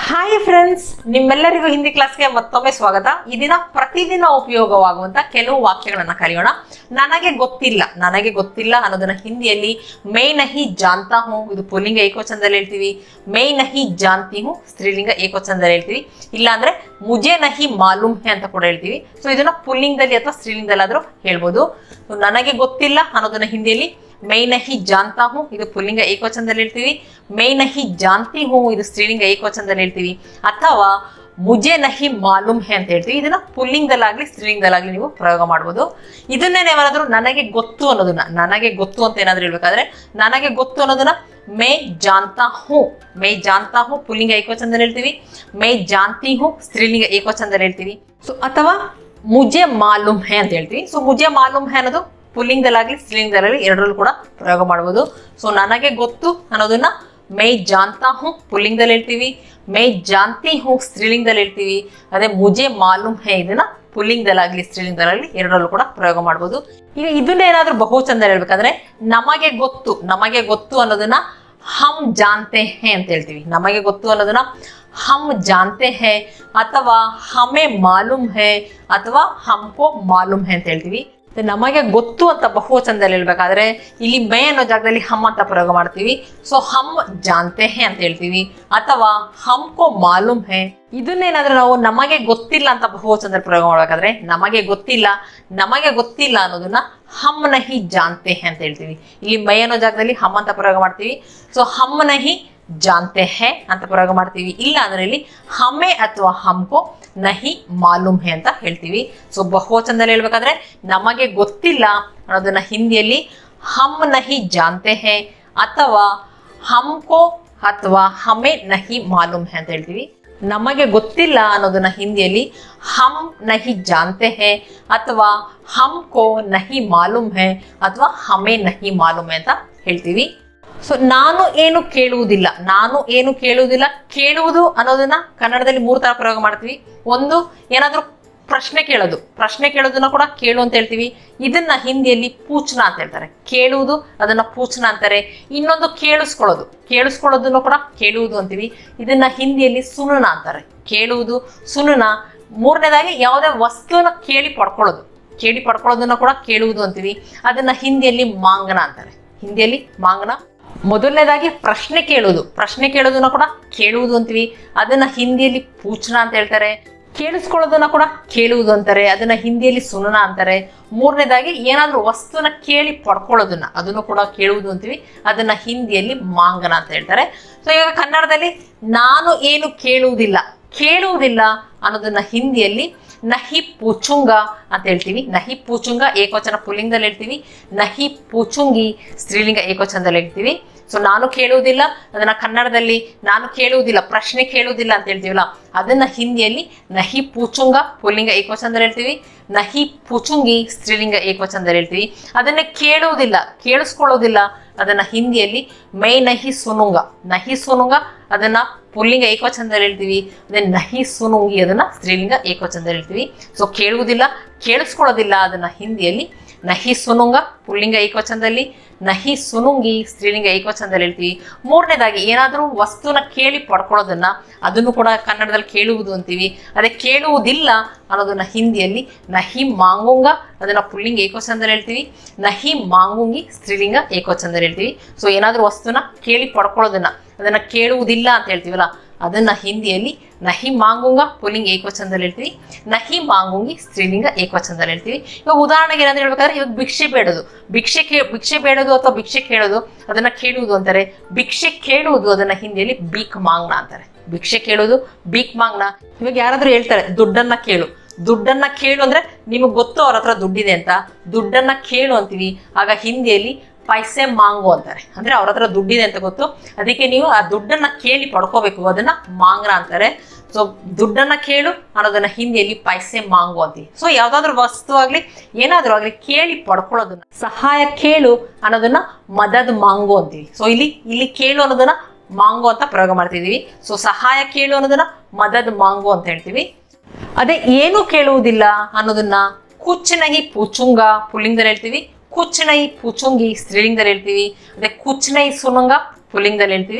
hi friends ನಿಮ್ಮೆಲ್ಲರಿಗೂ ಹಿಂದಿ ಕ್ಲಾಸ್ಗೆ ಮತ್ತೊಮ್ಮೆ ಸ್ವಾಗತ ಈ ದಿನ ಪ್ರತಿದಿನ ಉಪಯೋಗವಾಗುವಂತ ಕೆಲವು ವಾಕ್ಯಗಳನ್ನ ಕಲಿಯೋಣ ನನಗೆ ಗೊತ್ತಿಲ್ಲ ನನಗೆ ಗೊತ್ತಿಲ್ಲ ಅನ್ನೋದನ್ನ ಹಿಂದಿಯಲ್ಲಿ ಮೇ ನಹಿ ಜಾನ್ತಾ ಹೂँ ಇದು ಪುಲ್ಲಿಂಗ ಏಕವಚನದಲ್ಲಿ ಹೇಳ್ತೀವಿ ಮೇ ನಹಿ ಜಾನ್ತಿ ಹೂँ ಸ್ತ್ರೀಲಿಂಗ ಏಕವಚನದಲ್ಲಿ ಹೇಳ್ತೀವಿ ಇಲ್ಲ ಅಂದ್ರೆ ಮುಜೆ ನಹಿ ಮಾಲೂಮ್ ಹೇ ಅಂತ ಕೂಡ ಹೇಳ್ತೀವಿ ಸೊ ಇದನ್ನ ಪುಲ್ಲಿಂಗದಲ್ಲಿ ಅಥವಾ ಸ್ತ್ರೀಲಿಂಗದಲ್ಲಾದ್ರೂ ಹೇಳ್ಬೋದು So, ನನಗೆ ಗೊತ್ತಿಲ್ಲ ಅನ್ನೋದನ್ನ ಹಿಂದಿಯಲ್ಲಿ ಮೈ ನಹಿ ಜಾನ್ತಾ ಹೂँ ಇದು ಪುಲ್ಲಿಂಗ ಏಕವಚನದಲ್ಲಿ ಹೇಳ್ತೀವಿ ಮೈ ನಹಿ ಜಾನ್ತಿ ಹೂँ ಇದು ಸ್ತ್ರೀಲಿಂಗ ಏಕವಚನದಲ್ಲಿ ಹೇಳ್ತೀವಿ ಅಥವಾ ಮುಜೆ ನಹಿ ಮಾಲೂಮ್ ಹೇ ಅಂತ ಹೇಳ್ತೀವಿ ಇದನ್ನ ಪುಲ್ಲಿಂಗದಲ್ಲಾಗ್ಲಿ ಸ್ತ್ರೀಲಿಂಗದಲ್ಲಾಗ್ಲಿ ನೀವು ಪ್ರಯೋಗ ಮಾಡ್ಬೋದು ಇದನ್ನೇ ಏನಾದ್ರು ನನಗೆ ಗೊತ್ತು ಅನ್ನೋದನ್ನ ನನಗೆ ಗೊತ್ತು ಅಂತ ಏನಾದ್ರು ಹೇಳ್ಬೇಕಾದ್ರೆ ನನಗೆ ಗೊತ್ತು ಅನ್ನೋದನ್ನ ಮೇ ಜಾನ್ತಾ ಹೂँ ಮೇ ಜಾನ್ತಾ ಹೂँ ಪುಲ್ಲಿಂಗ ಏಕವಚನದಲ್ಲಿ ಹೇಳ್ತೀವಿ ಮೇ ಜಾನ್ತಿ ಹೂँ ಸ್ತ್ರೀಲಿಂಗ ಏಕವಚನದಲ್ಲಿ ಹೇಳ್ತೀವಿ ಸೊ ಅಥವಾ ಮುಜೆ ಮಾಲೂಮ್ ಹೇ ಅಂತ ಹೇಳ್ತೀವಿ ಸೊ ಮುಜೆ ಮಾಲೂಮ್ ಹೇ ಅನ್ನೋದು ಪುಲ್ಲಿಂಗದಲ್ಲಾಗ್ಲಿ ಸ್ತ್ರೀಲಿಂಗದಲ್ಲಾಗಲಿ ಎರಡರಲ್ಲೂ ಕೂಡ ಪ್ರಯೋಗ ಮಾಡ್ಬೋದು ಸೊ ನನಗೆ ಗೊತ್ತು ಅನ್ನೋದನ್ನ ಮೈ ಜಾನ್ತಾ ಹೂँ ಪುಲ್ಲಿಂಗದಲ್ಲಿ ಹೇಳ್ತೀವಿ ಮೈ ಜಾನ್ತಿ ಹೂँ ಸ್ತ್ರೀಲಿಂಗದಲ್ಲಿ ಹೇಳ್ತೀವಿ ಅದೇ ಮುಜೆ ಮಾಲೂಮ್ ಹೇ ಇದನ್ನ ಪುಲ್ಲಿಂಗದಲ್ಲಾಗ್ಲಿ ಸ್ತ್ರೀಲಿಂಗದಲ್ಲಾಗಲಿ ಎರಡರಲ್ಲೂ ಕೂಡ ಪ್ರಯೋಗ ಮಾಡ್ಬೋದು ಈಗ ಇದನ್ನ ಏನಾದ್ರೂ ಬಹುಚಂದ ಹೇಳ್ಬೇಕಂದ್ರೆ ನಮಗೆ ಗೊತ್ತು ನಮಗೆ ಗೊತ್ತು ಅನ್ನೋದನ್ನ ಹಮ್ ಜಾನ್ತೆ ಹೇ ಅಂತ ಹೇಳ್ತೀವಿ ನಮಗೆ ಗೊತ್ತು ಅನ್ನೋದನ್ನ ಹಮ್ ಜಾನ್ತೆ ಹೇ ಅಥವಾ ಹಮೆ ಮಾಲೂಮ್ ಹೇ ಅಥವಾ ಹಮ್ಕೋ ಮಾಲೂಮ್ ಹೇ ಅಂತ ಹೇಳ್ತೀವಿ ಮತ್ತೆ ನಮಗೆ ಗೊತ್ತು ಅಂತ ಬಹುವಚನದಲ್ಲಿ ಹೇಳ್ಬೇಕಾದ್ರೆ ಇಲ್ಲಿ ಮೇ ಅನ್ನೋ ಜಾಗದಲ್ಲಿ ಹಮ್ ಅಂತ ಪ್ರಯೋಗ ಮಾಡ್ತೀವಿ ಸೊ ಹಮ್ ಜಾನ್ತೆ ಹೇ ಅಂತ ಹೇಳ್ತೀವಿ ಅಥವಾ ಹಮ್ಕೋ ಮಾಲೂಮ್ ಹೇ ಇದನ್ನೇನಾದ್ರೂ ನಾವು ನಮಗೆ ಗೊತ್ತಿಲ್ಲ ಅಂತ ಬಹುವಚನದಲ್ಲಿ ಪ್ರಯೋಗ ಮಾಡ್ಬೇಕಾದ್ರೆ ನಮಗೆ ಗೊತ್ತಿಲ್ಲ ನಮಗೆ ಗೊತ್ತಿಲ್ಲ ಅನ್ನೋದನ್ನ ಹಮ್ ನಹಿ ಜಾನ್ತೆ ಹೇ ಅಂತ ಹೇಳ್ತೀವಿ ಇಲ್ಲಿ ಮೈ ಅನ್ನೋ ಜಾಗದಲ್ಲಿ ಹಮ್ ಅಂತ ಪ್ರಯೋಗ ಮಾಡ್ತೀವಿ ಸೊ ಹಮ್ ನಹಿ ಜಾನ್ತೆ ಹೇ ಅಂತ ಪ್ರಯೋಗ ಮಾಡ್ತೀವಿ ಇಲ್ಲ ಅಂದ್ರೆ ಇಲ್ಲಿ ಹಮೆ ಅಥವಾ ಹಮ್ಕೋ ನಹಿ ಮಾಲೂಮ್ ಹೇ ಅಂತ ಹೇಳ್ತೀವಿ ಸೊ ಬಹುವಚನದಲ್ಲಿ ಹೇಳ್ಬೇಕಾದ್ರೆ ನಮಗೆ ಗೊತ್ತಿಲ್ಲ ಅನ್ನೋದನ್ನ ಹಿಂದಿಯಲ್ಲಿ ಹಮ್ ನಹಿ ಜಾನ್ತೆ ಹೇ ಅಥವಾ ಹಮ್ಕೋ ಅಥವಾ ಹಮೆ ನಹಿ ಮಾಲೂಮ್ ಹೇ ಅಂತ ಹೇಳ್ತೀವಿ ನಮಗೆ ಗೊತ್ತಿಲ್ಲ ಅನ್ನೋದನ್ನ ಹಿಂದಿಯಲ್ಲಿ ಹಮ್ ನಹಿ ಜಾನ್ತೆ ಹೇ ಅಥವಾ ಹಮ್ಕೋ ನಹಿ ಮಾಲೂಮ್ ಹೇ ಅಥವಾ ಹಮೆ ನಹಿ ಮಾಲೂಮ್ ಹೇ ಅಂತ ಹೇಳ್ತೀವಿ ಸೊ ನಾನು ಏನು ಕೇಳುವುದಿಲ್ಲ ನಾನು ಏನು ಕೇಳುವುದಿಲ್ಲ ಕೇಳುವುದು ಅನ್ನೋದನ್ನ ಕನ್ನಡದಲ್ಲಿ ಮೂರು ತರ ಪ್ರಯೋಗ ಮಾಡ್ತೀವಿ ಒಂದು ಏನಾದ್ರೂ ಪ್ರಶ್ನೆ ಕೇಳೋದು ಪ್ರಶ್ನೆ ಕೇಳೋದನ್ನ ಕೂಡ ಕೇಳು ಅಂತ ಹೇಳ್ತೀವಿ ಇದನ್ನ ಹಿಂದಿಯಲ್ಲಿ ಪೂಚ್ನ ಅಂತ ಹೇಳ್ತಾರೆ ಕೇಳುವುದು ಅದನ್ನ ಪೂಚ್ನ ಅಂತಾರೆ ಇನ್ನೊಂದು ಕೇಳಿಸ್ಕೊಳ್ಳೋದು ಕೇಳಿಸ್ಕೊಳ್ಳೋದನ್ನು ಕೂಡ ಕೇಳುವುದು ಅಂತೀವಿ ಇದನ್ನ ಹಿಂದಿಯಲ್ಲಿ ಸುನುನ ಅಂತಾರೆ ಕೇಳುವುದು ಸುನುನ ಮೂರನೇದಾಗಿ ಯಾವುದೇ ವಸ್ತುವನ್ನ ಕೇಳಿ ಪಡ್ಕೊಳ್ಳೋದು ಕೇಳಿ ಪಡ್ಕೊಳ್ಳೋದನ್ನ ಕೂಡ ಕೇಳುವುದು ಅಂತೀವಿ ಅದನ್ನ ಹಿಂದಿಯಲ್ಲಿ ಮಾಂಗನ ಅಂತಾರೆ ಹಿಂದಿಯಲ್ಲಿ ಮಾಂಗನ ಮೊದಲನೇದಾಗಿ ಪ್ರಶ್ನೆ ಕೇಳುವುದು ಪ್ರಶ್ನೆ ಕೇಳೋದನ್ನ ಕೂಡ ಕೇಳುವುದು ಅಂತೀವಿ ಅದನ್ನ ಹಿಂದಿಯಲ್ಲಿ ಪೂಚ್ನ ಅಂತ ಹೇಳ್ತಾರೆ ಕೇಳಿಸ್ಕೊಳ್ಳೋದನ್ನ ಕೂಡ ಕೇಳುವುದು ಅಂತಾರೆ ಅದನ್ನ ಹಿಂದಿಯಲ್ಲಿ ಸುನನ ಅಂತಾರೆ ಮೂರನೇದಾಗಿ ಏನಾದ್ರೂ ವಸ್ತುನ ಕೇಳಿ ಪಡ್ಕೊಳ್ಳೋದನ್ನ ಅದನ್ನು ಕೂಡ ಕೇಳುವುದು ಅಂತೀವಿ ಅದನ್ನ ಹಿಂದಿಯಲ್ಲಿ ಮಾಂಗನ ಅಂತ ಹೇಳ್ತಾರೆ ಸೊ ಈಗ ಕನ್ನಡದಲ್ಲಿ ನಾನು ಏನು ಕೇಳುವುದಿಲ್ಲ ಕೇಳುವುದಿಲ್ಲ ಅನ್ನೋದನ್ನ ಹಿಂದಿಯಲ್ಲಿ ನಹಿ ಪೂಚುಂಗ ಅಂತ ಹೇಳ್ತೀವಿ ನಹಿ ಪೂಚುಂಗ ಏಕವಚನ ಪುಲ್ಲಿಂಗದಲ್ಲಿ ಹೇಳ್ತೀವಿ ನಹಿ ಪೂಚುಂಗಿ ಸ್ತ್ರೀಲಿಂಗ ಏಕವಚನದಲ್ಲಿ ಹೇಳ್ತೀವಿ ಸೊ ನಾನು ಕೇಳುವುದಿಲ್ಲ ಅದನ್ನ ಕನ್ನಡದಲ್ಲಿ ನಾನು ಕೇಳುವುದಿಲ್ಲ ಪ್ರಶ್ನೆ ಕೇಳುವುದಿಲ್ಲ ಅಂತ ಹೇಳ್ತೀವಲ್ಲ ಅದನ್ನ ಹಿಂದಿಯಲ್ಲಿ ನಹಿ ಪೂಚುಂಗ ಪುಲ್ಲಿಂಗ ಏಕವಚನದಲ್ಲಿ ಹೇಳ್ತೀವಿ ನಹಿ ಪೂಚುಂಗಿ ಸ್ತ್ರೀಲಿಂಗ ಏಕವಚನದಲ್ಲಿ ಹೇಳ್ತೀವಿ ಅದನ್ನ ಕೇಳುವುದಿಲ್ಲ ಕೇಳಿಸ್ಕೊಳ್ಳೋದಿಲ್ಲ ಅದನ್ನ ಹಿಂದಿಯಲ್ಲಿ ಮೈ ನಹಿ ಸುನುಂಗ ನಹಿ ಸುನುಂಗ ಅದನ್ನ ಪುಲ್ಲಿಂಗ ಏಕವಚನದಲ್ಲಿ ಹೇಳ್ತೀವಿ ಅದೇ ನಹಿ ಸುನುಂಗಿ ಅದನ್ನ ಸ್ತ್ರೀಲಿಂಗ ಏಕವಚನದಲ್ಲಿ ಹೇಳ್ತೀವಿ ಸೊ ಕೇಳುವುದಿಲ್ಲ ಕೇಳಿಸ್ಕೊಳ್ಳೋದಿಲ್ಲ ಅದನ್ನ ಹಿಂದಿಯಲ್ಲಿ ನಹಿ ಸುನುಂಗ ಪುಲ್ಲಿಂಗ ಏಕವಚನದಲ್ಲಿ ನಹಿ ಸುನುಂಗಿ ಸ್ತ್ರೀಲಿಂಗ ಏಕವಚನದಲ್ಲಿ ಹೇಳ್ತೀವಿ ಮೂರನೇದಾಗಿ ಏನಾದರೂ ವಸ್ತುನ ಕೇಳಿ ಪಡ್ಕೊಳ್ಳೋದನ್ನ ಅದನ್ನು ಕೂಡ ಕನ್ನಡದಲ್ಲಿ ಕೇಳುವುದು ಅಂತೀವಿ ಅದೇ ಕೇಳುವುದಿಲ್ಲ ಅನ್ನೋದನ್ನ ಹಿಂದಿಯಲ್ಲಿ ನಹಿ ಮಾಂಗುಂಗ ಅದನ್ನ ಪುಲ್ಲಿಂಗ ಏಕವಚನದಲ್ಲಿ ಹೇಳ್ತೀವಿ ನಹಿ ಮಾಂಗುಂಗಿ ಸ್ತ್ರೀಲಿಂಗ ಏಕವಚನದಲ್ಲಿ ಹೇಳ್ತೀವಿ ಸೊ ಏನಾದರೂ ವಸ್ತುನ ಕೇಳಿ ಪಡ್ಕೊಳ್ಳೋದನ್ನ ಅದನ್ನ ಕೇಳುವುದಿಲ್ಲ ಅಂತ ಹೇಳ್ತೀವಲ್ಲ ಅದನ್ನ ಹಿಂದಿಯಲ್ಲಿ ನಹಿ ಮಾಂಗುಂಗ ಪುಲ್ಲಿಂಗ ಏಕವಚನದಲ್ಲಿ ಹೇಳ್ತೀವಿ ನಹಿ ಮಾಂಗುಂಗಿ ಸ್ತ್ರೀಲಿಂಗ ಏಕವಚನದಲ್ಲಿ ಹೇಳ್ತೀವಿ ಇವಾಗ ಉದಾಹರಣೆಗೆ ಏನಂತ ಹೇಳ್ಬೇಕಾದ್ರೆ ಇವಾಗ ಭಿಕ್ಷೆ ಬೇಡೋದು ಭಿಕ್ಷೆ ಕೇ ಭಿಕ್ಷೆ ಬೇಡೋದು ಅಥವಾ ಭಿಕ್ಷೆ ಕೇಳೋದು ಅದನ್ನ ಕೇಳುವುದು ಅಂತಾರೆ ಭಿಕ್ಷೆ ಕೇಳುವುದು ಅದನ್ನ ಹಿಂದಿಯಲ್ಲಿ ಬೀಕ್ ಮಾಂಗ್ನ ಅಂತಾರೆ ಭಿಕ್ಷೆ ಕೇಳೋದು ಬೀಕ್ ಮಾಂಗ್ನ ಇವಾಗ ಯಾರಾದ್ರೂ ಹೇಳ್ತಾರೆ ದುಡ್ಡನ್ನ ಕೇಳು ದುಡ್ಡನ್ನ ಕೇಳು ಅಂದ್ರೆ ನಿಮಗೆ ಗೊತ್ತು ಅವ್ರ ಹತ್ರ ದುಡ್ಡಿದೆ ಅಂತ ದುಡ್ಡನ್ನ ಕೇಳು ಅಂತೀವಿ ಆಗ ಹಿಂದಿಯಲ್ಲಿ ಪೈಸೆ ಮಾಂಗು ಅಂತಾರೆ ಅಂದ್ರೆ ಅವ್ರ ಹತ್ರ ದುಡ್ಡಿದೆ ಅಂತ ಗೊತ್ತು ಅದಕ್ಕೆ ನೀವು ಆ ದುಡ್ಡನ್ನ ಕೇಳಿ ಪಡ್ಕೋಬೇಕು ಅದನ್ನ ಮಾಂಗ್ರ ಅಂತಾರೆ ಸೊ ದುಡ್ಡನ್ನ ಕೇಳು ಅನ್ನೋದನ್ನ ಹಿಂದಿಯಲ್ಲಿ ಪೈಸೆ ಮಾಂಗು ಅಂತೀವಿ ಸೊ ಯಾವ್ದಾದ್ರು ವಸ್ತು ಆಗ್ಲಿ ಏನಾದ್ರೂ ಆಗ್ಲಿ ಕೇಳಿ ಪಡ್ಕೊಳ್ಳೋದನ್ನ ಸಹಾಯ ಕೇಳು ಅನ್ನೋದನ್ನ ಮದದ್ ಮಾಂಗು ಅಂತೀವಿ ಸೊ ಇಲ್ಲಿ ಇಲ್ಲಿ ಕೇಳು ಅನ್ನೋದನ್ನ ಮಾಂಗು ಅಂತ ಪ್ರಯೋಗ ಮಾಡ್ತಿದೀವಿ ಸೊ ಸಹಾಯ ಕೇಳು ಅನ್ನೋದನ್ನ ಮದದ್ ಮಾಂಗು ಅಂತ ಹೇಳ್ತೀವಿ ಅದೇ ಏನು ಕೇಳುವುದಿಲ್ಲ ಅನ್ನೋದನ್ನ ಕುಚ್ಚನಹಿ ಪೂಚುಂಗ ಪುಲ್ಲಿಂಗದಲ್ಲಿ ಹೇಳ್ತೀವಿ ಕುಚ್ಚನೈ ಪೂಚುಂಗಿ ಸ್ತ್ರೀಲಿಂಗದಲ್ಲಿ ಹೇಳ್ತೀವಿ ಅದೇ ಕುಚ್ಚನೈ ಸುನುಂಗ ಪುಲ್ಲಿಂಗದಲ್ಲಿ ಹೇಳ್ತೀವಿ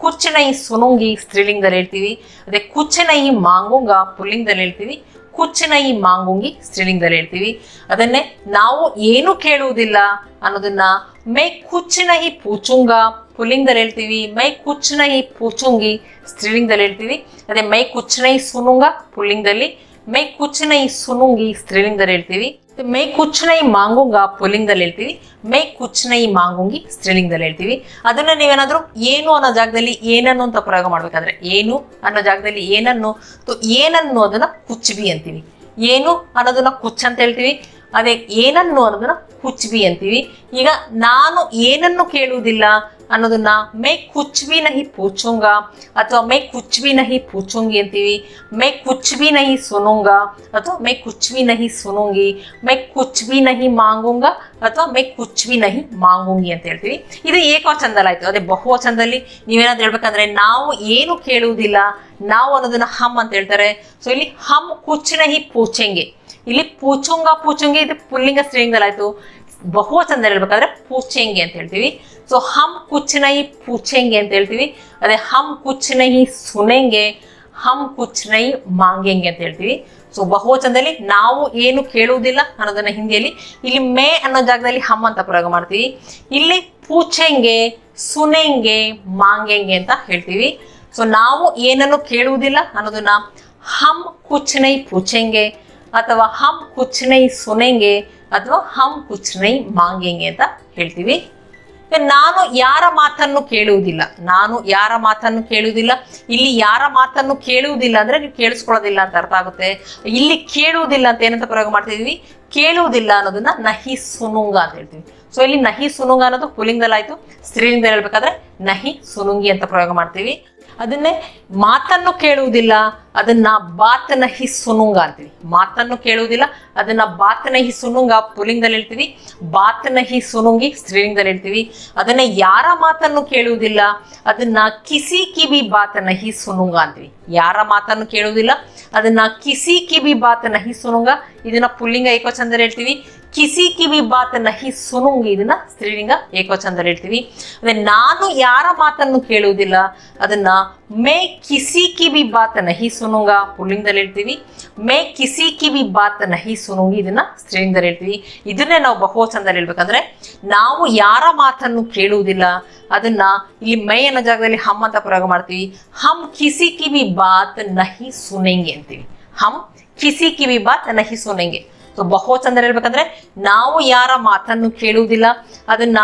ಕುಚ್ಚನೈ ಸುನುಂಗಿ ಸ್ತ್ರೀಲಿಂಗದಲ್ಲಿ ಹೇಳ್ತೀವಿ ಅದೇ ಕುಚ್ಚನೈ ಮಾಂಗುಂಗ ಪುಲ್ಲಿಂಗದಲ್ಲಿ ಹೇಳ್ತೀವಿ ಕುಚ್ಚನೈ ಮಾಂಗುಂಗಿ ಸ್ತ್ರೀಲಿಂಗದಲ್ಲಿ ಹೇಳ್ತೀವಿ ಅದನ್ನೇ ನಾವು ಏನು ಕೇಳುವುದಿಲ್ಲ ಅನ್ನೋದನ್ನ ಮೈ ಕುಚ್ಚನೈ ಪೂಚುಂಗ ಪುಲ್ಲಿಂಗದಲ್ಲಿ ಹೇಳ್ತೀವಿ ಮೈ ಕುಚ್ಚನೈ ಪೂಚುಂಗಿ ಸ್ತ್ರೀಲಿಂಗದಲ್ಲಿ ಹೇಳ್ತೀವಿ ಅದೇ ಮೈ ಕುಚ್ಚನೈ ಸುನುಂಗ ಪುಲ್ಲಿಂಗದಲ್ಲಿ ಮೈ ಕುಚ್ಚನೈ ಸುನುಂಗಿ ಸ್ತ್ರೀಲಿಂಗದಲ್ಲಿ ಹೇಳ್ತೀವಿ ಮೈ ಕುಚ್ಚನೈ ಮಾಂಗುಂಗ ಪುಲ್ಲಿಂಗದಲ್ಲಿ ಹೇಳ್ತೀವಿ ಮೈ ಕುಚ್ಚನೈ ಮಾಂಗುಂಗಿ ಸ್ತ್ರೀಲಿಂಗದಲ್ಲಿ ಹೇಳ್ತೀವಿ ಅದನ್ನ ನೀವೇನಾದ್ರೂ ಏನು ಅನ್ನೋ ಜಾಗದಲ್ಲಿ ಏನನ್ನು ಅಂತ ಪ್ರಯೋಗ ಮಾಡ್ಬೇಕಾದ್ರೆ ಏನು ಅನ್ನೋ ಜಾಗದಲ್ಲಿ ಏನನ್ನು ತು- ಏನನ್ನು ಅದನ್ನ ಕುಚ್ಬಿ ಅಂತೀವಿ ಏನು ಅನ್ನೋದನ್ನ ಕುಚ್ ಅಂತ ಹೇಳ್ತೀವಿ ಅದೇ ಏನನ್ನು ಅನ್ನೋದನ್ನ ಕುಚ್ಬಿ ಅಂತೀವಿ ಈಗ ನಾನು ಏನನ್ನು ಕೇಳುವುದಿಲ್ಲ ಅನ್ನೋದನ್ನ ಮೈ ಕುಚ್ಬಿ ನಹಿ ಪೂಚುಂಗ ಅಥವಾ ಮೈ ಕುಚ್ಬಿ ನಹಿ ಪೂಚುಂಗಿ ಅಂತೀವಿ ಮೈ ಕುಚ್ಬಿ ನಹಿ ಸುನುಂಗ ಅಥವಾ ಮೈ ಕುಚ್ಬಿ ನಹಿ ಸುನುಂಗಿ ಮೈ ಕುಚ್ಬಿ ನಹಿ ಮಾಂಗುಂಗ ಅಥವಾ ಮೈ ಕುಚ್ಬಿ ನಹಿ ಮಾಂಗುಂಗಿ ಅಂತ ಹೇಳ್ತೀವಿ ಇದು ಏಕವಚನದಲ್ಲಿ ಆಯ್ತು ಅದೇ ಬಹುವಚನದಲ್ಲಿ ನೀವೇನಾದ್ರು ಹೇಳ್ಬೇಕಂದ್ರೆ ನಾವು ಏನು ಕೇಳುವುದಿಲ್ಲ ನಾವು ಅನ್ನೋದನ್ನ ಹಮ್ ಅಂತ ಹೇಳ್ತಾರೆ ಸೊ ಇಲ್ಲಿ ಹಮ್ ಕುಚ್ ನಹಿ ಪೂಚೆಂಗೆ ಇಲ್ಲಿ ಪೂಚುಂಗ ಪೂಚುಂಗೆ ಇದು ಪುಲ್ಲಿಂಗ ಸ್ತ್ರೀಲಿಂಗದಲ್ಲಿ ಆಯ್ತು ಬಹುವಚನದಲ್ಲಿ ಹೇಳ್ಬೇಕಾದ್ರೆ ಪೂಚೆಂಗೆ ಅಂತ ಹೇಳ್ತೀವಿ ಸೊ ಹಮ್ ಕುಚ್ ನಹಿ ಪೂಚೆಂಗೆ ಅಂತ ಹೇಳ್ತೀವಿ ಅದೇ ಹಮ್ ಕುಚ್ ನಹಿ ಸುನೆಂಗೆ ಹಮ್ ಕುಚ್ ನಹಿ ಮಾಂಗೆಂಗೆ ಅಂತ ಹೇಳ್ತೀವಿ ಸೊ ಬಹುವಚನದಲ್ಲಿ ನಾವು ಏನು ಕೇಳುವುದಿಲ್ಲ ಅನ್ನೋದನ್ನ ಹಿಂದಿಯಲ್ಲಿ ಇಲ್ಲಿ ಮೇ ಅನ್ನೋ ಜಾಗದಲ್ಲಿ ಹಮ್ ಅಂತ ಪ್ರಯೋಗ ಮಾಡ್ತೀವಿ ಇಲ್ಲಿ ಪೂಚೆಂಗೆ ಸುನೆಂಗೆ ಮಾಂಗೆಂಗೆ ಅಂತ ಹೇಳ್ತೀವಿ ಸೊ ನಾವು ಏನನ್ನು ಕೇಳುವುದಿಲ್ಲ ಅನ್ನೋದನ್ನ ಹಮ್ ಕುಚ್ ನೈ ಪೂಚೆಂಗೆ ಅಥವಾ ಹಮ್ ಕುಚ್ ನೈ ಸುನೆಂಗೆ ಅಥವಾ ಹಮ್ ಕುಚ್ ನೈ ಮಾಂಗೆಂಗೆ ಅಂತ ಹೇಳ್ತೀವಿ ಈಗ ನಾನು ಯಾರ ಮಾತನ್ನು ಕೇಳುವುದಿಲ್ಲ ನಾನು ಯಾರ ಮಾತನ್ನು ಕೇಳುವುದಿಲ್ಲ ಇಲ್ಲಿ ಯಾರ ಮಾತನ್ನು ಕೇಳುವುದಿಲ್ಲ ಅಂದ್ರೆ ನೀವು ಕೇಳಿಸ್ಕೊಳ್ಳೋದಿಲ್ಲ ಅಂತ ಅರ್ಥ ಆಗುತ್ತೆ ಇಲ್ಲಿ ಕೇಳುವುದಿಲ್ಲ ಅಂತ ಏನಂತ ಪ್ರಯೋಗ ಮಾಡ್ತಿದೀವಿ ಕೇಳುವುದಿಲ್ಲ ಅನ್ನೋದನ್ನ ನಹಿ ಸುನುಂಗ ಅಂತ ಹೇಳ್ತೀವಿ ಸೊ ಇಲ್ಲಿ ನಹಿ ಸುನುಂಗ ಅನ್ನೋದು ಪುಲಿಂಗದಲ್ಲಿ ಆಯ್ತು ಸ್ತ್ರೀಲಿಂಗದಲ್ಲಿ ಹೇಳ್ಬೇಕಾದ್ರೆ ನಹಿ ಸುನುಂಗಿ ಅಂತ ಪ್ರಯೋಗ ಮಾಡ್ತೀವಿ ಅದನ್ನೇ ಮಾತನ್ನು ಕೇಳುವುದಿಲ್ಲ ಅದನ್ನ ಬಾತ್ ನಹಿ ಸುನುಂಗ ಅಂತೀವಿ ಮಾತನ್ನು ಕೇಳುವುದಿಲ್ಲ ಅದನ್ನ ಬಾತ್ ನಹಿ ಸುನುಂಗ ಪುಲಿಂಗದಲ್ಲಿ ಹೇಳ್ತೀವಿ ಬಾತ್ ನಹಿ ಸುನುಂಗಿ ಸ್ತ್ರೀಲಿಂಗದಲ್ಲಿ ಹೇಳ್ತೀವಿ ಅದನ್ನ ಯಾರ ಮಾತನ್ನು ಕೇಳುವುದಿಲ್ಲ ಅದನ್ನ ಕಿಸಿ ಕಿಬಿ ಬಾತ್ ನಹಿ ಸುನುಂಗ ಅಂತೀವಿ ಯಾರ ಮಾತನ್ನು ಕೇಳುವುದಿಲ್ಲ ಅದನ್ನ ಕಿಸಿ ಕಿಬಿ ಬಾತ್ ನಹಿ ಸುನುಂಗ ಇದನ್ನ ಪುಲ್ಲಿಂಗ ಏಕವಚನದಲ್ಲಿ ಹೇಳ್ತೀವಿ ಕಿಸಿ ಕಿವಿ ಬಾತ್ ನಹಿ ಸುನುಂಗಿ ಇದನ್ನ ಸ್ತ್ರೀಲಿಂಗ ಏಕವಚನದಲ್ಲಿ ಹೇಳ್ತೀವಿ ಅದೇ ನಾನು ಯಾರ ಮಾತನ್ನು ಕೇಳುವುದಿಲ್ಲ ಅದನ್ನ ಮೇ ಕಿಸಿ ಕಿವಿ ಬಾತ್ ನಹಿ ಸುನುಂಗ ಪುಲ್ಲಿಂಗದಲ್ಲಿ ಹೇಳ್ತೀವಿ ಮೇ ಕಿಸಿ ಕಿವಿ ಬಾತ್ ನಹಿ ಸುನುಂಗಿ ಇದನ್ನ ಸ್ತ್ರೀಲಿಂಗದಲ್ಲಿ ಹೇಳ್ತೀವಿ ಇದನ್ನೇ ನಾವು ಬಹುವಚನದಲ್ಲಿ ಹೇಳ್ಬೇಕಂದ್ರೆ ನಾವು ಯಾರ ಮಾತನ್ನು ಕೇಳುವುದಿಲ್ಲ ಅದನ್ನ ಇಲ್ಲಿ ಮೈ ಅನ್ನೋ ಜಾಗದಲ್ಲಿ ಹಮ್ ಅಂತ ಪ್ರಯೋಗ ಮಾಡ್ತೀವಿ ಹಮ್ ಕಿಸಿ ಕಿವಿ ಬಾತ್ ನಹಿ ಸುನೆಂಗೆ ಅಂತೀವಿ ಹಮ್ ಕಿಸಿ ಕಿವಿ ಬಾತ್ ನಹಿ ಸುನೆಂಗೆ ಸೊ ಬಹುವಚನದಲ್ಲಿ ಹೇಳ್ಬೇಕಂದ್ರೆ ನಾವು ಯಾರ ಮಾತನ್ನು ಕೇಳುವುದಿಲ್ಲ ಅದನ್ನ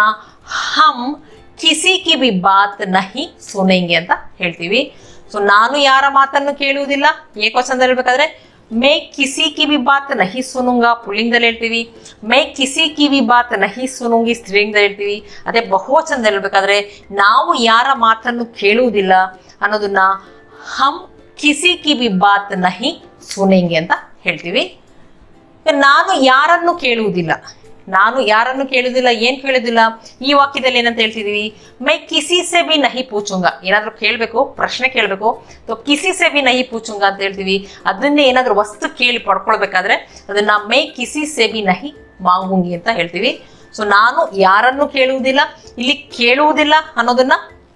ಹಮ್ ಕಿಸಿ ಕಿವಿ ಬಾತ್ ನಹಿ ಸುನೆಂಗೆ ಅಂತ ಹೇಳ್ತೀವಿ ಸೊ ನಾನು ಯಾರ ಮಾತನ್ನು ಕೇಳುವುದಿಲ್ಲ ಏಕವಚನದಲ್ಲಿ ಹೇಳ್ಬೇಕಾದ್ರೆ ಮೇ ಕಿಸಿ ಕಿವಿ ಬಾತ್ ನಹಿ ಸುನುಂಗ ಪುಲ್ಲಿಂಗದಲ್ಲಿ ಹೇಳ್ತೀವಿ ಮೇ ಕಿಸಿ ಕಿವಿ ಬಾತ್ ನಹಿ ಸುನುಂಗಿ ಸ್ತ್ರೀಲಿಂಗದಲ್ಲಿ ಹೇಳ್ತೀವಿ ಅದೇ ಬಹುವಚನದಲ್ಲಿ ಹೇಳ್ಬೇಕಾದ್ರೆ ನಾವು ಯಾರ ಮಾತನ್ನು ಕೇಳುವುದಿಲ್ಲ ಅನ್ನೋದನ್ನ ಹಮ್ ಕಿಸಿ ಕಿವಿ ಬಾತ್ ನಹಿ ಸುನೆಂಗೆ ಅಂತ ಹೇಳ್ತೀವಿ ನಾನು ಯಾರನ್ನು ಕೇಳುವುದಿಲ್ಲ ನಾನು ಯಾರನ್ನು ಕೇಳುವುದಿಲ್ಲ ಏನ್ ಕೇಳುವುದಿಲ್ಲ ಈ ವಾಕ್ಯದಲ್ಲಿ ಏನಂತ ಹೇಳ್ತಿದೀವಿ ಮೈ ಕಿಸಿ ಸೆ ಬಿ ನಹಿ ಪೂಚುಂಗ ಏನಾದ್ರೂ ಕೇಳ್ಬೇಕು ಪ್ರಶ್ನೆ ಕೇಳ್ಬೇಕು ಸೊ ಕಿಸಿ ಸೆ ಬಿ ನಹಿ ಪೂಚುಂಗ ಅಂತ ಹೇಳ್ತೀವಿ ಅದನ್ನೇ ಏನಾದ್ರೂ ವಸ್ತು ಕೇಳಿ ಪಡ್ಕೊಳ್ಬೇಕಾದ್ರೆ ಅದನ್ನ ಮೈ ಕಿಸಿ ಸೆ ಬಿ ನಹಿ ಮಾಂಗುಂಗಿ ಅಂತ ಹೇಳ್ತೀವಿ ಸೊ ನಾನು ಯಾರನ್ನು ಕೇಳುವುದಿಲ್ಲ ಇಲ್ಲಿ ಕೇಳುವುದಿಲ್ಲ ಅನ್ನೋದನ್ನ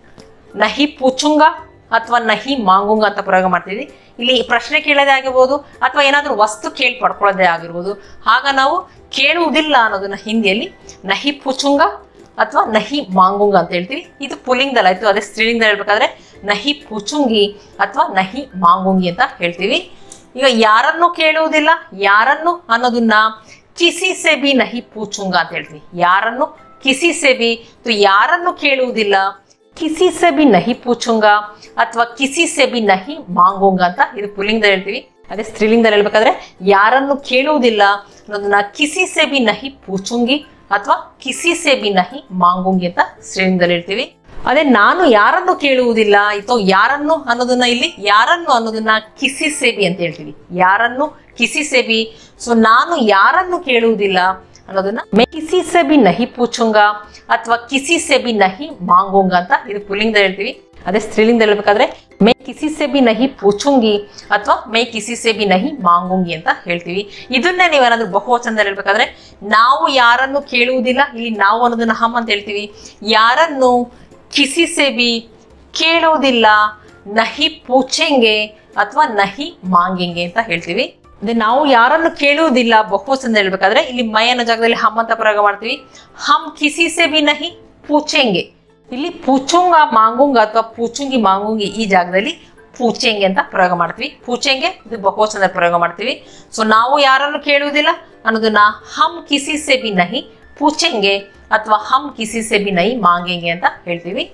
ನಹಿ ಪೂಚುಂಗ ಅಥವಾ ನಹಿ ಮಾಂಗುಂಗ ಅಂತ ಪ್ರಯೋಗ ಮಾಡ್ತೀವಿ ಇಲ್ಲಿ ಪ್ರಶ್ನೆ ಕೇಳೋದೇ ಆಗಿರ್ಬೋದು ಅಥವಾ ಏನಾದರೂ ವಸ್ತು ಕೇಳಿ ಪಡ್ಕೊಳ್ಳೋದೇ ಆಗಿರ್ಬೋದು ಆಗ ನಾವು ಕೇಳುವುದಿಲ್ಲ ಅನ್ನೋದನ್ನ ಹಿಂದಿಯಲ್ಲಿ ನಹಿ ಪುಚುಂಗ ಅಥವಾ ನಹಿ ಮಾಂಗುಂಗ ಅಂತ ಹೇಳ್ತೀವಿ ಇದು ಪುಲಿಂಗದಲ್ಲಿ ಆಯ್ತು ಅದೇ ಸ್ತ್ರೀಲಿಂಗದಲ್ಲಿ ಹೇಳ್ಬೇಕಾದ್ರೆ ನಹಿ ಪುಚುಂಗಿ ಅಥವಾ ನಹಿ ಮಾಂಗುಂಗಿ ಅಂತ ಹೇಳ್ತೀವಿ ಈಗ ಯಾರನ್ನು ಕೇಳುವುದಿಲ್ಲ ಯಾರನ್ನು ಅನ್ನೋದನ್ನ ಕಿಸಿ ಸೆಬಿ ನಹಿ ಪೂಚುಂಗ ಅಂತ ಹೇಳ್ತೀವಿ ಯಾರನ್ನು ಕಿಸಿ ಸೆಬಿ ಯಾರನ್ನು ಕೇಳುವುದಿಲ್ಲ ಕಿಸಿ ಸೆ ಬಿ ನಹಿ ಪೂಚುಂಗ ಅಥವಾ ಕಿಸಿ ಸೆ ಬಿ ನಹಿ ಮಾಂಗುಂಗ ಅಂತ ಇದು ಪುಲ್ಲಿಂಗದಲ್ಲಿ ಹೇಳ್ತೀವಿ ಅದೇ ಸ್ತ್ರೀಲಿಂಗದಲ್ಲಿ ಹೇಳ್ಬೇಕಾದ್ರೆ ಯಾರನ್ನು ಕೇಳುವುದಿಲ್ಲ ಅನ್ನೋದನ್ನ ಕಿಸಿ ಸೆ ಬಿ ನಹಿ ಪೂಚುಂಗಿ ಅಥವಾ ಕಿಸಿ ಸೆ ಬಿ ನಹಿ ಮಾಂಗುಂಗಿ ಅಂತ ಸ್ತ್ರೀಲಿಂಗದಲ್ಲಿ ಹೇಳ್ತೀವಿ ಅದೇ ನಾನು ಯಾರನ್ನು ಕೇಳುವುದಿಲ್ಲ ಅಥವಾ ಯಾರನ್ನು ಅನ್ನೋದನ್ನ ಇಲ್ಲಿ ಯಾರನ್ನು ಅನ್ನೋದನ್ನ ಕಿಸಿ ಸೇಬಿ ಅಂತ ಹೇಳ್ತೀವಿ ಯಾರನ್ನು ಕಿಸಿ ಸೇಬಿ ಸೊ ನಾನು ಯಾರನ್ನು ಕೇಳುವುದಿಲ್ಲ ಅನ್ನೋದನ್ನ ಮೈ ಕಿಸಿ ಸೆ ಬಿ ನಹಿ ಪೂಚುಂಗ ಅಥವಾ ಕಿಸಿ ಸೆ ಬಿ ನಹಿ ಮಾಂಗುಂಗ ಅಂತ ಇದು ಪುಲ್ಲಿಂಗದಲ್ಲಿ ಹೇಳ್ತೀವಿ ಅದೇ ಸ್ತ್ರೀಲಿಂಗದಲ್ಲಿ ಹೇಳ್ಬೇಕಾದ್ರೆ ಮೈ ಕಿಸಿ ಸೆ ಬಿ ನಹಿ ಪೂಚುಂಗಿ ಅಥವಾ ಮೈ ಕಿಸಿ ಸೆ ಬಿ ನಹಿ ಮಾಂಗುಂಗಿ ಅಂತ ಹೇಳ್ತೀವಿ ಇದನ್ನೇ ನೀವೇನಾದ್ರೂ ಬಹುವಚನದಲ್ಲಿ ಹೇಳ್ಬೇಕಾದ್ರೆ ನಾವು ಯಾರನ್ನು ಕೇಳುವುದಿಲ್ಲ ಇಲ್ಲಿ ನಾವು ಅನ್ನೋದನ್ನ ಹಮ್ ಅಂತ ಹೇಳ್ತೀವಿ ಯಾರನ್ನು ಕಿಸಿ ಸೆ ಬಿ ಕೇಳುವುದಿಲ್ಲ ನಹಿ ಪೂಚೆಂಗೆ ಅಥವಾ ನಹಿ ಮಾಂಗೆಂಗೆ ಅಂತ ಹೇಳ್ತೀವಿ ಅದೇ ನಾವು ಯಾರನ್ನು ಕೇಳುವುದಿಲ್ಲ ಬಹುವಚನ ಹೇಳ್ಬೇಕಾದ್ರೆ ಇಲ್ಲಿ ಮೈ ಅನ್ನೋ ಜಾಗದಲ್ಲಿ ಹಮ್ ಅಂತ ಪ್ರಯೋಗ ಮಾಡ್ತೀವಿ ಹಮ್ ಕಿಸಿ ಸೆ ಬಿ ನಹಿ ಪೂಚೆಂಗೆ ಇಲ್ಲಿ ಪೂಚುಂಗ ಮಾಂಗುಂಗ ಅಥವಾ ಪೂಚುಂಗಿ ಮಾಂಗುಂಗಿ ಈ ಜಾಗದಲ್ಲಿ ಪೂಚೆಂಗೆ ಅಂತ ಪ್ರಯೋಗ ಮಾಡ್ತೀವಿ ಪೂಚೆಂಗೆ ಇದು ಬಹುವಚನದ ಪ್ರಯೋಗ ಮಾಡ್ತೀವಿ ಸೊ ನಾವು ಯಾರನ್ನು ಕೇಳುವುದಿಲ್ಲ ಅನ್ನೋದನ್ನ ಹಮ್ ಕಿಸಿ ಸೆ ಬಿ ನಹಿ ಪೂಚೆಂಗೆ ಅಥವಾ ಹಮ್ ಕಿಸಿ ಸೆ ಬಿ ನಹಿ ಮಾಂಗೆಂಗೆ ಅಂತ ಹೇಳ್ತೀವಿ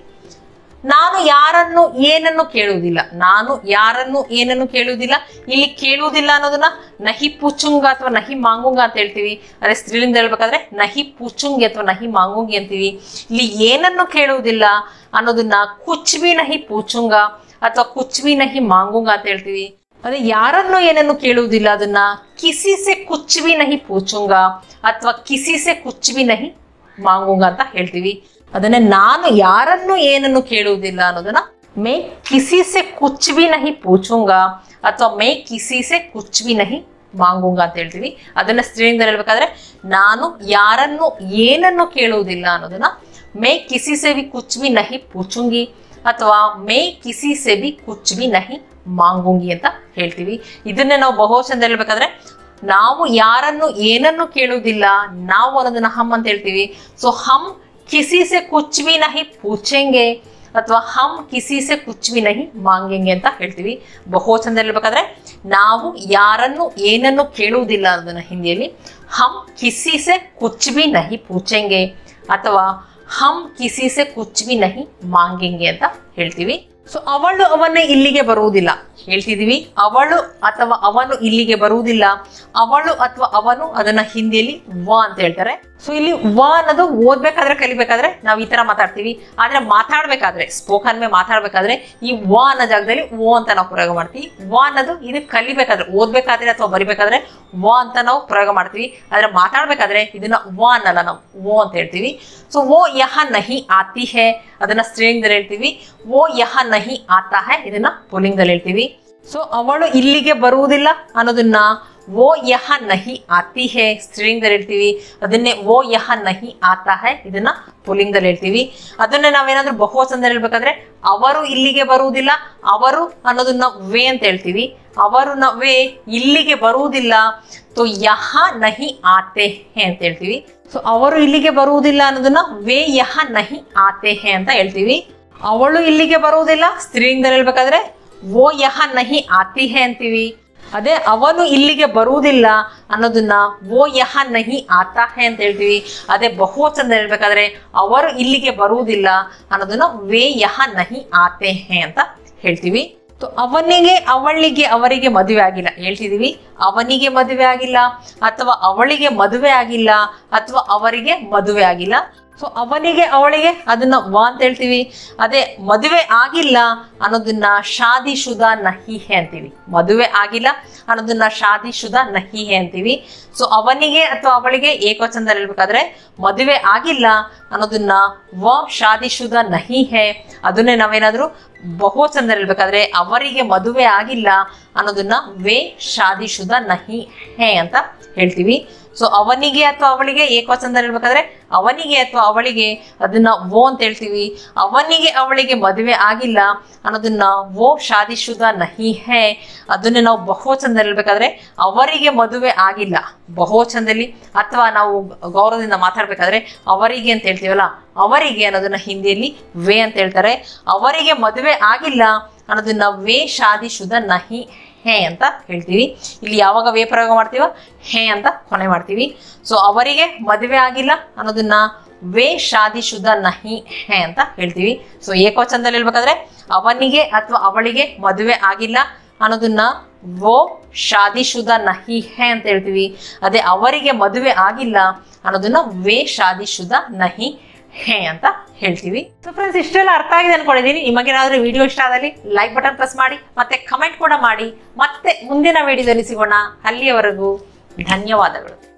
ನಾನು ಯಾರನ್ನು ಏನನ್ನು ಕೇಳುವುದಿಲ್ಲ ನಾನು ಯಾರನ್ನು ಏನನ್ನು ಕೇಳುವುದಿಲ್ಲ ಇಲ್ಲಿ ಕೇಳುವುದಿಲ್ಲ ಅನ್ನೋದನ್ನ ನಹಿ ಪುಚುಂಗ ಅಥವಾ ನಹಿ ಮಾಂಗುಂಗ ಅಂತ ಹೇಳ್ತೀವಿ ಅದೇ ಸ್ತ್ರೀಲಿಂದ ಹೇಳ್ಬೇಕಾದ್ರೆ ನಹಿ ಪುಚುಂಗಿ ಅಥವಾ ನಹಿ ಮಾಂಗುಂಗಿ ಅಂತೀವಿ ಇಲ್ಲಿ ಏನನ್ನು ಕೇಳುವುದಿಲ್ಲ ಅನ್ನೋದನ್ನ ಕುಚ್ಬಿ ನಹಿ ಪೂಚುಂಗ ಅಥವಾ ಕುಚ್ಬಿ ನಹಿ ಮಾಂಗುಂಗ ಅಂತ ಹೇಳ್ತೀವಿ ಅದೇ ಯಾರನ್ನು ಏನನ್ನು ಕೇಳುವುದಿಲ್ಲ ಅದನ್ನ ಕಿಸಿ ಸೆ ಕುಚ್ಬಿ ನಹಿ ಪೂಚುಂಗ ಅಥವಾ ಕಿಸಿ ಸೆ ಕುಚ್ಬಿ ನಹಿ ಮಾಂಗುಂಗ ಅಂತ ಹೇಳ್ತೀವಿ ಅದನ್ನೇ ನಾನು ಯಾರನ್ನು ಏನನ್ನು ಕೇಳುವುದಿಲ್ಲ ಅನ್ನೋದನ್ನ ಮೇ ಕಿಸಿ ಸೆ ಕುಚ್ ಬಿ ನಹಿ ಪೂಚುಂಗ ಅಥವಾ ಮೇ ಕಿಸಿ ಸೆ ಕುಚ್ ಬಿ ನಹಿ ಮಾಂಗುಂಗ ಅಂತ ಹೇಳ್ತೀವಿ ಅದನ್ನ ಸ್ತ್ರೀಲಿಂದ ಹೇಳ್ಬೇಕಾದ್ರೆ ನಾನು ಯಾರನ್ನು ಏನನ್ನು ಕೇಳುವುದಿಲ್ಲ ಅನ್ನೋದನ್ನ ಮೇ ಕಿಸಿ ಸೆ ಬಿ ಕುಚ್ ಬಿ ನಹಿ ಪೂಚುಂಗಿ ಅಥವಾ ಮೇ ಕಿಸಿ ಸೆ ಬಿ ಕುಚ್ ಬಿ ನಹಿ ಮಾಂಗುಂಗಿ ಅಂತ ಹೇಳ್ತೀವಿ ಇದನ್ನೇ ನಾವು ಬಹುವಚನದಲ್ಲಿ ಹೇಳ್ಬೇಕಾದ್ರೆ ನಾವು ಯಾರನ್ನು ಏನನ್ನು ಕೇಳುವುದಿಲ್ಲ ನಾವು ಅನ್ನೋದನ್ನ ಹಮ್ ಅಂತ ಹೇಳ್ತೀವಿ ಸೊ ಹಮ್ ಕಿಸಿ ಸೆ ಕುಚ್ ಬಿ ನಹಿ ಪೂಚೆಂಗೆ ಅಥವಾ ಹಮ್ ಕಿಸಿ ಸೆ ಕುಚ್ ಬಿ ನಹಿ ಮಾಂಗೆಂಗೆ ಅಂತ ಹೇಳ್ತೀವಿ ಬಹುವಚನದಲ್ಲಿ ಹೇಳ್ಬೇಕಾದ್ರೆ ನಾವು ಯಾರನ್ನು ಏನನ್ನು ಕೇಳುವುದಿಲ್ಲ ಅನ್ನೋದನ್ನ ಹಿಂದಿಯಲ್ಲಿ ಹಮ್ ಕಿಸಿ ಸೆ ಕುಚ್ ಬಿ ನಹಿ ಪೂಚೆಂಗೆ ಅಥವಾ ಹಮ್ ಕಿಸಿ ಸೆ ಕುಚ್ ಬಿ ನಹಿ ಮಾಂಗೆಂಗೆ ಅಂತ ಹೇಳ್ತೀವಿ ಸೊ ಅವಳು ಅವನ ಇಲ್ಲಿಗೆ ಬರುವುದಿಲ್ಲ ಹೇಳ್ತಿದೀವಿ ಅವಳು ಅಥವಾ ಅವನು ಇಲ್ಲಿಗೆ ಬರುವುದಿಲ್ಲ ಅವಳು ಅಥವಾ ಅವನು ಅದನ್ನ ಹಿಂದಿಯಲ್ಲಿ ವ ಅಂತ ಹೇಳ್ತಾರೆ ಸೊ ಇಲ್ಲಿ ವ ಅನ್ನೋದು ಓದ್ಬೇಕಾದ್ರೆ ಕಲಿಬೇಕಾದ್ರೆ ನಾವು ಈ ತರ ಮಾತಾಡ್ತೀವಿ ಆದ್ರೆ ಮಾತಾಡ್ಬೇಕಾದ್ರೆ ಸ್ಪೋಕನ್ ಮೇ ಮಾತಾಡ್ಬೇಕಾದ್ರೆ ಈ ವ ಅನ್ನೋ ಜಾಗದಲ್ಲಿ ಓ ಅಂತ ನಾವು ಪ್ರಯೋಗ ಮಾಡ್ತೀವಿ ವ ಅನ್ನೋದು ಇದು ಕಲಿಬೇಕಾದ್ರೆ ಓದ್ಬೇಕಾದ್ರೆ ಅಥವಾ ಬರಿಬೇಕಾದ್ರೆ ವ ಅಂತ ನಾವು ಪ್ರಯೋಗ ಮಾಡ್ತೀವಿ ಆದ್ರೆ ಮಾತಾಡ್ಬೇಕಾದ್ರೆ ಇದನ್ನ ವ ಅನ್ನಲ್ಲ ನಾವು ಓ ಅಂತ ಹೇಳ್ತೀವಿ ಸೊ ಓ ಯಹ ನಹಿ ಆತಿ ಹೇ ಅದನ್ನ ಸ್ತ್ರೀಲಿಂಗದಲ್ಲಿ ಹೇಳ್ತೀವಿ ಓ ಯಹ ನಹಿ ಆತಾ ಹೇ ಇದನ್ನ ಪುಲ್ಲಿಂಗದಲ್ಲಿ ಹೇಳ್ತೀವಿ ಸೊ ಅವಳು ಇಲ್ಲಿಗೆ ಬರುವುದಿಲ್ಲ ಅನ್ನೋದನ್ನ ಓ ಯಹ ನಹಿ ಆತಿ ಹೇ ಸ್ತ್ರೀಲಿಂಗದಲ್ಲಿ ಹೇಳ್ತೀವಿ ಅದನ್ನೇ ಓ ಯಹ ನಹಿ ಆತಾ ಹೇ ಇದನ್ನ ಪುಲ್ಲಿಂಗದಲ್ಲಿ ಹೇಳ್ತೀವಿ ಅದನ್ನೇ ನಾವೇನಾದ್ರೂ ಬಹುವಚನದಲ್ಲಿ ಹೇಳ್ಬೇಕಾದ್ರೆ ಅವರು ಇಲ್ಲಿಗೆ ಬರುವುದಿಲ್ಲ ಅವರು ಅನ್ನೋದನ್ನ ವೇ ಅಂತ ಹೇಳ್ತೀವಿ ಅವರು ನ ವೇ ಇಲ್ಲಿಗೆ ಬರುವುದಿಲ್ಲ ತೋ ಯಹ ನಹಿ ಆತೆ ಹೇ ಅಂತ ಹೇಳ್ತೀವಿ ಸೊ ಅವರು ಇಲ್ಲಿಗೆ ಬರುವುದಿಲ್ಲ ಅನ್ನೋದನ್ನ ವೇ ಯಹ ನಹಿ ಆತೆ ಹೇ ಅಂತ ಹೇಳ್ತೀವಿ ಅವಳು ಇಲ್ಲಿಗೆ ಬರುವುದಿಲ್ಲ ಸ್ತ್ರೀಲಿಂಗದಲ್ಲಿ ಹೇಳ್ಬೇಕಾದ್ರೆ ಓ ಯಹ ನಹಿ ಆತಿ ಹೇ ಅಂತೀವಿ ಅದೇ ಅವನು ಇಲ್ಲಿಗೆ ಬರುವುದಿಲ್ಲ ಅನ್ನೋದನ್ನ ಓ ಯಹ ನಹಿ ಆತಾ ಹೇ ಅಂತ ಹೇಳ್ತೀವಿ ಅದೇ ಬಹುವಚನ ಹೇಳ್ಬೇಕಾದ್ರೆ ಅವರು ಇಲ್ಲಿಗೆ ಬರುವುದಿಲ್ಲ ಅನ್ನೋದನ್ನ ವೇ ಯಹ ನಹಿ ಆತೆ ಹೇ ಅಂತ ಹೇಳ್ತೀವಿ ಸೊ ಅವನಿಗೆ ಅವಳಿಗೆ ಅವರಿಗೆ ಮದುವೆ ಆಗಿಲ್ಲ ಹೇಳ್ತಿದೀವಿ ಅವನಿಗೆ ಮದುವೆ ಆಗಿಲ್ಲ ಅಥವಾ ಅವಳಿಗೆ ಮದುವೆ ಆಗಿಲ್ಲ ಅಥವಾ ಅವರಿಗೆ ಮದುವೆ ಆಗಿಲ್ಲ ಸೊ ಅವನಿಗೆ ಅವಳಿಗೆ ಅದನ್ನ ವಾ ಅಂತ ಹೇಳ್ತೀವಿ ಅದೇ ಮದುವೆ ಆಗಿಲ್ಲ ಅನ್ನೋದನ್ನ ಶಾದಿ ಶುದ ನಹಿ ಹೇ ಅಂತೀವಿ ಮದುವೆ ಆಗಿಲ್ಲ ಅನ್ನೋದನ್ನ ಶಾದಿ ಶುದ ನಹಿ ಹೇ ಅಂತೀವಿ ಸೊ ಅವನಿಗೆ ಅಥವಾ ಅವಳಿಗೆ ಏಕವಚನದಲ್ಲಿ ಹೇಳ್ಬೇಕಾದ್ರೆ ಮದುವೆ ಆಗಿಲ್ಲ ಅನ್ನೋದನ್ನ ವ ಶಾದಿ ಶುದ ನಹಿ ಹೇ ಅದನ್ನೇ ನಾವೇನಾದ್ರೂ ಬಹುವಚನದಲ್ಲಿ ಹೇಳ್ಬೇಕಾದ್ರೆ ಅವರಿಗೆ ಮದುವೆ ಆಗಿಲ್ಲ ಅನ್ನೋದನ್ನ ವೇ ಶಾದಿ ಶುದ ನಹಿ ಹೇ ಅಂತ ಹೇಳ್ತೀವಿ ಸೊ ಅವನಿಗೆ ಅಥವಾ ಅವಳಿಗೆ ಏಕವಚನದಲ್ಲಿ ಹೇಳ್ಬೇಕಾದ್ರೆ ಅವನಿಗೆ ಅಥವಾ ಅವಳಿಗೆ ಅದನ್ನ ವೋ ಅಂತ ಹೇಳ್ತೀವಿ ಅವನಿಗೆ ಅವಳಿಗೆ ಮದುವೆ ಆಗಿಲ್ಲ ಅನ್ನೋದನ್ನ ವೋ ಶಾದಿಶುದ ನಹಿ ಹೇ ಅದನ್ನೇ ನಾವು ಬಹುವಚನದಲ್ಲಿ ಹೇಳ್ಬೇಕಾದ್ರೆ ಅವರಿಗೆ ಮದುವೆ ಆಗಿಲ್ಲ ಬಹುವಚನದಲ್ಲಿ ಅಥವಾ ನಾವು ಗೌರವದಿಂದ ಮಾತಾಡ್ಬೇಕಾದ್ರೆ ಅವರಿಗೆ ಅಂತ ಹೇಳ್ತೀವಲ್ಲ ಅವರಿಗೆ ಅನ್ನೋದನ್ನ ಹಿಂದಿಯಲ್ಲಿ ವೇ ಅಂತ ಹೇಳ್ತಾರೆ ಅವರಿಗೆ ಮದುವೆ ಆಗಿಲ್ಲ ಅನ್ನೋದನ್ನ ವೇ ಶಾದಿಶುದ ನಹಿ ಹೇ ಅಂತ ಹೇಳ್ತೀವಿ ಇಲ್ಲಿ ಯಾವಾಗ ವೇ ಪ್ರಯೋಗ ಮಾಡ್ತೀವ ಹೇ ಅಂತ ಕೊನೆ ಮಾಡ್ತೀವಿ ಸೊ ಅವರಿಗೆ ಮದುವೆ ಆಗಿಲ್ಲ ಅನ್ನೋದನ್ನ ವೇ ಶಾದಿ ಶುದ್ಧ ನಹಿ ಹೇ ಅಂತ ಹೇಳ್ತೀವಿ ಸೊ ಏಕವಚನದಲ್ಲಿ ಹೇಳ್ಬೇಕಾದ್ರೆ ಅವನಿಗೆ ಅಥವಾ ಅವಳಿಗೆ ಮದುವೆ ಆಗಿಲ್ಲ ಅನ್ನೋದನ್ನ ವೋ ಶಾದಿ ಶುದ್ಧ ನಹಿ ಹೇ ಅಂತ ಹೇಳ್ತೀವಿ ಅದೇ ಅವರಿಗೆ ಮದುವೆ ಆಗಿಲ್ಲ ಅನ್ನೋದನ್ನ ವೇ ಶಾದಿ ಶುದ್ಧ ನಹಿ ಹೇ ಅಂತ ಹೇಳ್ತೀವಿ ಸೊ ಫ್ರೆಂಡ್ಸ್ ಇಷ್ಟೆಲ್ಲ ಅರ್ಥ ಆಗಿದೆ ಅನ್ಕೊಂಡಿದ್ದೀನಿ ನಿಮಗೇನಾದ್ರೂ ವಿಡಿಯೋ ಇಷ್ಟ ಆದಲ್ಲಿ ಲೈಕ್ ಬಟನ್ ಪ್ರೆಸ್ ಮಾಡಿ ಮತ್ತೆ ಕಮೆಂಟ್ ಕೂಡ ಮಾಡಿ ಮತ್ತೆ ಮುಂದಿನ ವಿಡಿಯೋದಲ್ಲಿ ಸಿಗೋಣ ಅಲ್ಲಿಯವರೆಗೂ ಧನ್ಯವಾದಗಳು